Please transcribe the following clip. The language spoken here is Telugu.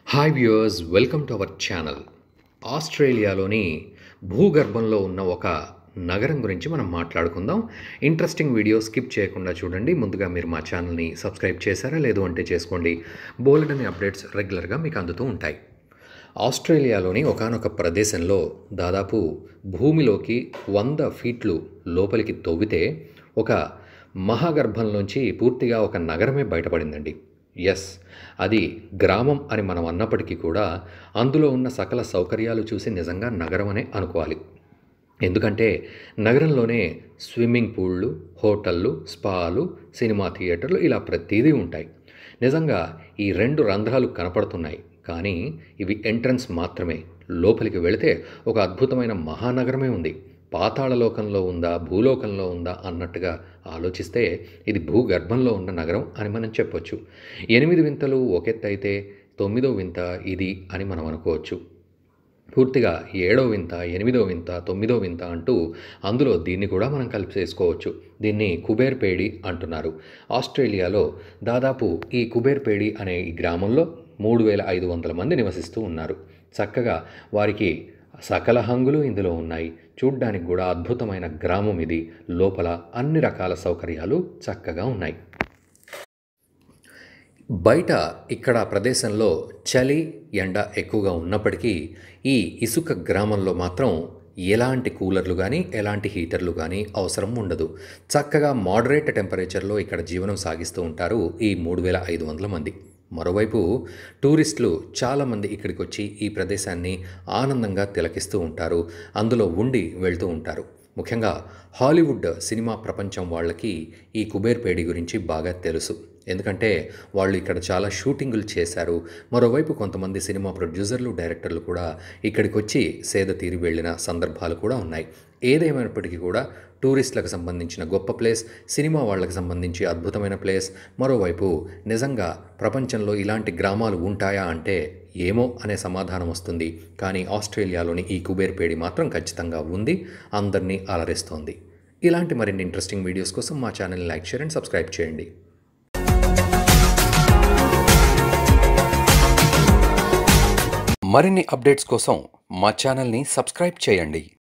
hi viewers welcome to our channel ఆస్ట్రేలియాలోని భూగర్భంలో ఉన్న ఒక నగరం గురించి మనం మాట్లాడుకుందాం ఇంట్రెస్టింగ్ వీడియో స్కిప్ చేయకుండా చూడండి ముందుగా మీరు మా ఛానల్ని సబ్స్క్రైబ్ చేశారా లేదు అంటే చేసుకోండి బోల్డ్ అనే అప్డేట్స్ రెగ్యులర్గా మీకు అందుతూ ఉంటాయి ఆస్ట్రేలియాలోని ఒకానొక ప్రదేశంలో దాదాపు భూమిలోకి వంద ఫీట్లు లోపలికి తవ్వితే ఒక మహాగర్భంలోంచి పూర్తిగా ఒక నగరమే బయటపడిందండి ఎస్ అది గ్రామం అని మనం అన్నప్పటికీ కూడా అందులో ఉన్న సకల సౌకర్యాలు చూసి నిజంగా నగరం అనే అనుకోవాలి ఎందుకంటే నగరంలోనే స్విమ్మింగ్ పూళ్ళు హోటళ్ళు స్పాలు సినిమా థియేటర్లు ఇలా ప్రతిదీ ఉంటాయి నిజంగా ఈ రెండు రంధ్రాలు కనపడుతున్నాయి కానీ ఇవి ఎంట్రన్స్ మాత్రమే లోపలికి వెళితే ఒక అద్భుతమైన మహానగరమే ఉంది పాతాళలోకంలో ఉందా భూలోకంలో ఉందా అన్నట్టుగా ఆలోచిస్తే ఇది భూగర్భంలో ఉన్న నగరం అని మనం చెప్పొచ్చు ఎనిమిది వింతలు ఒకెత్తైతే తొమ్మిదో వింత ఇది అని మనం అనుకోవచ్చు పూర్తిగా ఏడో వింత ఎనిమిదో వింత తొమ్మిదో వింత అంటూ అందులో దీన్ని కూడా మనం కలిపేసుకోవచ్చు దీన్ని కుబేర్ పేడి అంటున్నారు ఆస్ట్రేలియాలో దాదాపు ఈ కుబేర్ పేడి అనే ఈ గ్రామంలో మూడు వేల ఐదు వందల మంది నివసిస్తూ ఉన్నారు చక్కగా వారికి సకల హంగులు ఇందులో ఉన్నాయి చూడ్డానికి కూడా అద్భుతమైన గ్రామం ఇది లోపల అన్ని రకాల సౌకర్యాలు చక్కగా ఉన్నాయి బయట ఇక్కడ ప్రదేశంలో చలి ఎండ ఎక్కువగా ఉన్నప్పటికీ ఈ ఇసుక గ్రామంలో మాత్రం ఎలాంటి కూలర్లు కానీ ఎలాంటి హీటర్లు కానీ అవసరం ఉండదు చక్కగా మోడరేట్ టెంపరేచర్లో ఇక్కడ జీవనం సాగిస్తూ ఉంటారు ఈ మూడు వేల ఐదు వందల మంది మరోవైపు టూరిస్టులు చాలామంది ఇక్కడికి వచ్చి ఈ ప్రదేశాన్ని ఆనందంగా తిలకిస్తూ ఉంటారు అందులో ఉండి వెళ్తూ ఉంటారు ముఖ్యంగా హాలీవుడ్ సినిమా ప్రపంచం వాళ్ళకి ఈ కుబేర్పేడి గురించి బాగా తెలుసు ఎందుకంటే వాళ్ళు ఇక్కడ చాలా షూటింగులు చేశారు మరోవైపు కొంతమంది సినిమా ప్రొడ్యూసర్లు డైరెక్టర్లు కూడా ఇక్కడికి వచ్చి సేద తీరి వెళ్ళిన సందర్భాలు కూడా ఉన్నాయి ఏదేమైనప్పటికీ కూడా టూరిస్టులకు సంబంధించిన గొప్ప ప్లేస్ సినిమా వాళ్ళకి సంబంధించి అద్భుతమైన ప్లేస్ మరోవైపు నిజంగా ప్రపంచంలో ఇలాంటి గ్రామాలు ఉంటాయా అంటే ఏమో అనే సమాధానం వస్తుంది కానీ ఆస్ట్రేలియాలోని ఈ కుబేర్పేడి మాత్రం ఖచ్చితంగా ఉంది అందరినీ అలరిస్తోంది ఇలాంటి మరిన్ని ఇంట్రెస్టింగ్ వీడియోస్ కోసం మా ఛానల్ని లైక్ షేర్ అండ్ సబ్స్క్రైబ్ చేయండి మరిన్ని అప్డేట్స్ కోసం మా ఛానల్ని సబ్స్క్రైబ్ చేయండి